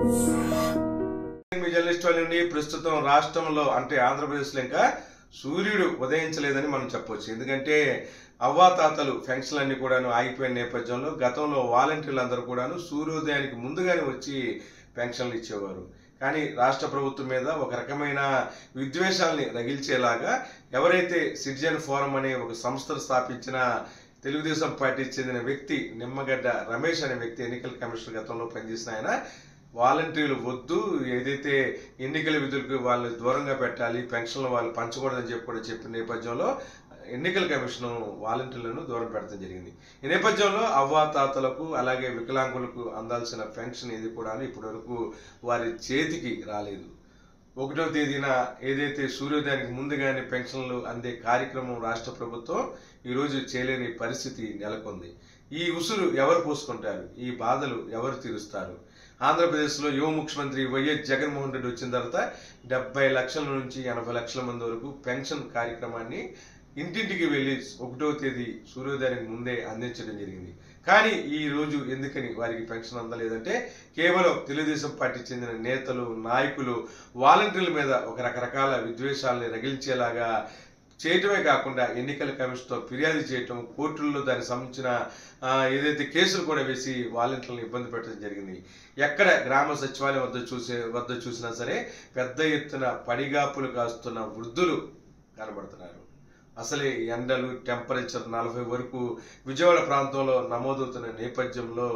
మీ journalist వాళ్ళండి ప్రస్తుతం రాష్ట్రంలో అంటే ఆంధ్రప్రదేశ్లో ఇంకా సూర్యుడు ఉదయించలేదని మనం చెప్పొచ్చు ఎందుకంటే అవ్వాతాతలు ఫెన్షన్ అన్ని కూడాను ఆగిపోయిన నేపథ్యంలో గతంలో వాలంటీర్లు అందరూ కూడాను సూర్యోదయానికి ముందుగానే వచ్చి పెన్షన్లు ఇచ్చేవారు కానీ రాష్ట్ర ప్రభుత్వం మీద ఒక రకమైన విద్వేషాల్ని రగిల్చేలాగా ఎవరైతే సిటిజన్ ఫోరం అనే ఒక సంస్థను స్థాపించిన తెలుగుదేశం పార్టీకి చెందిన వ్యక్తి నిమ్మగడ్డ రమేష్ అనే వ్యక్తి ఎన్నికల కమిషనర్ గతంలో పనిచేసిన ఆయన వాలంటీర్లు వద్దు ఏదైతే ఎన్నికల విధులకు వాళ్ళు దూరంగా పెట్టాలి పెన్షన్లు వాళ్ళు పంచకూడదని చెప్పి కూడా చెప్పిన నేపథ్యంలో ఎన్నికల కమిషన్ వాలంటీర్లను దూరం పెడతాం జరిగింది ఈ నేపథ్యంలో అవ్వాతాతలకు అలాగే వికలాంగులకు అందాల్సిన పెన్షన్ ఏది కూడా ఇప్పటి వరకు వారి చేతికి రాలేదు ఒకటో తేదీన ఏదైతే సూర్యోదయానికి ముందుగానే పెన్షన్లు అందే కార్యక్రమం రాష్ట్ర ప్రభుత్వం ఈరోజు చేయలేని పరిస్థితి నెలకొంది ఈ ఉసురు ఎవరు పోసుకుంటారు ఈ బాధలు ఎవరు తీరుస్తారు ఆంధ్రప్రదేశ్లో యువ ముఖ్యమంత్రి వైఎస్ జగన్మోహన్ రెడ్డి వచ్చిన తర్వాత డెబ్బై లక్షల నుంచి ఎనభై లక్షల మంది వరకు పెన్షన్ కార్యక్రమాన్ని ఇంటింటికి వెళ్ళి ఒకటో తేదీ సూర్యోదయానికి ముందే అందించడం జరిగింది కానీ ఈ రోజు ఎందుకని వారికి పెన్షన్ అందలేదంటే కేవలం తెలుగుదేశం పార్టీ చెందిన నేతలు నాయకులు వాలంటీర్ల మీద ఒక రకరకాల విద్వేషాలని రగిల్చేలాగా చేయటమే కాకుండా ఎన్నికల కమిషన్తో ఫిర్యాదు చేయటం కోర్టుల్లో దానికి సంబంధించిన ఆ, ఏదైతే కేసులు కూడా వేసి వాలంటీర్లను ఇబ్బంది పెట్టడం జరిగింది ఎక్కడ గ్రామ సచివాలయం వద్ద చూసే వద్ద చూసినా సరే పెద్ద ఎత్తున పడిగాపులు కాస్తున్న వృద్ధులు కనబడుతున్నారు అసలే ఎండలు టెంపరేచర్ నలభై వరకు విజయవాడ ప్రాంతంలో నమోదవుతున్న నేపథ్యంలో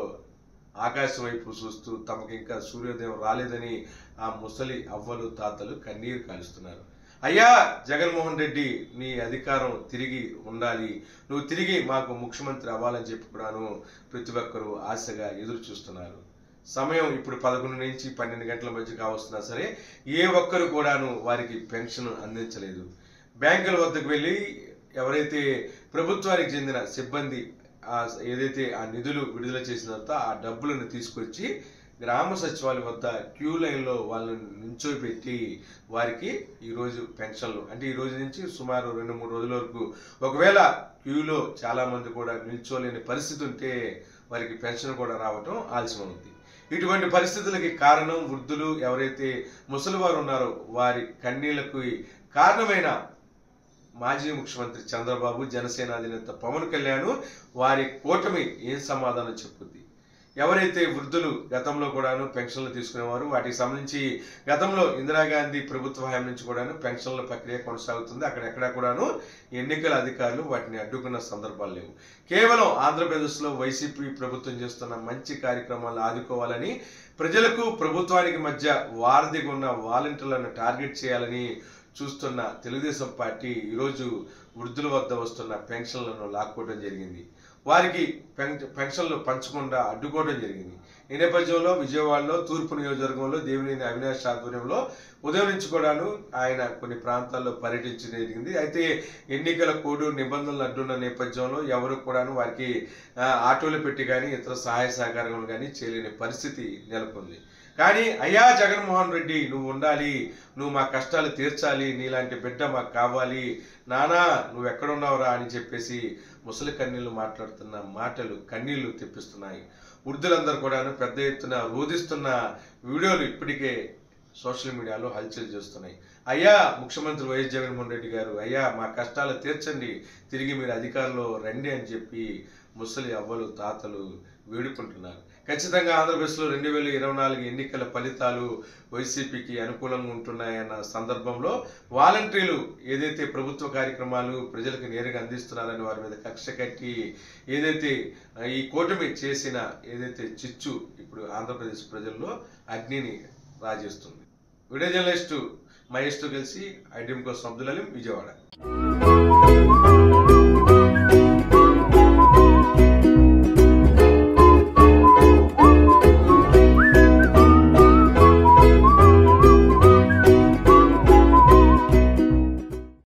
ఆకాశం వైపు చూస్తూ తమకు ఇంకా సూర్యోదయం రాలేదని ఆ ముసలి అవ్వలు తాతలు కన్నీరు కాలుస్తున్నారు అయ్యా జగన్మోహన్ రెడ్డి నీ అధికారం తిరిగి ఉండాలి నువ్వు తిరిగి మాకు ముఖ్యమంత్రి అవ్వాలని చెప్పి కూడాను ప్రతి ఒక్కరూ ఆశగా ఎదురు చూస్తున్నారు సమయం ఇప్పుడు పదకొండు నుంచి పన్నెండు గంటల మధ్య కావస్తున్నా సరే ఏ ఒక్కరు కూడాను వారికి పెన్షన్ అందించలేదు బ్యాంకుల వద్దకు వెళ్ళి ఎవరైతే ప్రభుత్వానికి చెందిన సిబ్బంది ఆ ఏదైతే ఆ నిధులు విడుదల చేసిన తర్వాత ఆ డబ్బులను తీసుకొచ్చి గ్రామ సచివాలయం వద్ద క్యూ లైన్లో వాళ్ళని నించోబెట్టి వారికి ఈరోజు పెన్షన్లు అంటే ఈ రోజు నుంచి సుమారు రెండు మూడు రోజుల వరకు ఒకవేళ క్యూలో చాలా మంది కూడా నిల్చోలేని పరిస్థితి ఉంటే వారికి పెన్షన్ కూడా రావటం ఆలస్యం అవుతుంది ఇటువంటి పరిస్థితులకి కారణం వృద్ధులు ఎవరైతే ముసలివారు ఉన్నారో వారి కన్నీళ్లకు కారణమైన మాజీ ముఖ్యమంత్రి చంద్రబాబు జనసేన అధినేత పవన్ కళ్యాణ్ వారి కూటమి ఏం సమాధానం చెప్పుద్ది ఎవరైతే వృద్ధులు గతంలో కూడాను పెన్షన్లు తీసుకునేవారు వాటికి సంబంధించి గతంలో ఇందిరాగాంధీ ప్రభుత్వ హయాం నుంచి కూడాను పెన్షన్ల ప్రక్రియ కొనసాగుతుంది అక్కడెక్కడ కూడాను ఎన్నికల అధికారులు వాటిని అడ్డుకున్న సందర్భాలు లేవు కేవలం ఆంధ్రప్రదేశ్లో వైసీపీ ప్రభుత్వం చేస్తున్న మంచి కార్యక్రమాలు ఆదుకోవాలని ప్రజలకు ప్రభుత్వానికి మధ్య వారధిగా ఉన్న వాలంటీర్లను టార్గెట్ చేయాలని చూస్తున్న తెలుగుదేశం పార్టీ ఈరోజు వృద్ధుల వద్ద వస్తున్న పెన్షన్లను లాక్కోవడం జరిగింది వారికి పెన్ పెన్షన్లు పంచకుండా అడ్డుకోవడం జరిగింది ఈ నేపథ్యంలో విజయవాడలో తూర్పు నియోజకవర్గంలో దేవినేని అవినాష్ ఆధ్వర్యంలో ఉదయం నుంచి కూడాను ఆయన కొన్ని ప్రాంతాల్లో పర్యటించడం జరిగింది అయితే ఎన్నికల కోడ్ నిబంధనలు అడ్డున్న నేపథ్యంలో ఎవరు కూడాను వారికి ఆ, ఆటోలు పెట్టి కానీ ఇతర సహాయ సహకారాలు కానీ చేయలేని పరిస్థితి నెలకొంది కానీ అయ్యా జగన్మోహన్ రెడ్డి నువ్వు ఉండాలి నువ్వు మా కష్టాలు తీర్చాలి నీలాంటి బిడ్డ మాకు కావాలి నానా నువ్వు ఎక్కడున్నావురా అని చెప్పేసి ముసలి కన్నీళ్లు మాట్లాడుతున్న మాటలు కన్నీళ్లు తెప్పిస్తున్నాయి వృద్ధులందరూ కూడాను పెద్ద ఎత్తున రోధిస్తున్న వీడియోలు ఇప్పటికే సోషల్ మీడియాలో హల్చల్ చేస్తున్నాయి అయ్యా ముఖ్యమంత్రి వైఎస్ జగన్మోహన్ రెడ్డి గారు అయ్యా మా కష్టాలు తీర్చండి తిరిగి మీరు అధికారంలో రండి అని చెప్పి ముసలి అవ్వలు తాతలు వేడుకుంటున్నారు ఖచ్చితంగా ఆంధ్రప్రదేశ్లో రెండు వేల ఇరవై నాలుగు ఎన్నికల ఫలితాలు వైసీపీకి అనుకూలంగా ఉంటున్నాయన్న సందర్భంలో వాలంటీర్లు ఏదైతే ప్రభుత్వ కార్యక్రమాలు ప్రజలకు నేరుగా అందిస్తున్నారని వారి మీద కక్ష కట్టి ఏదైతే ఆ, ఈ కూటమి చేసిన ఏదైతే చిచ్చు ఇప్పుడు ఆంధ్రప్రదేశ్ ప్రజల్లో అగ్నిని రాజేస్తుంది వీడియో జర్నలిస్టు మహేష్తో కలిసి ఐడిఎం కోసం అబ్దుల్ అలీం విజయవాడ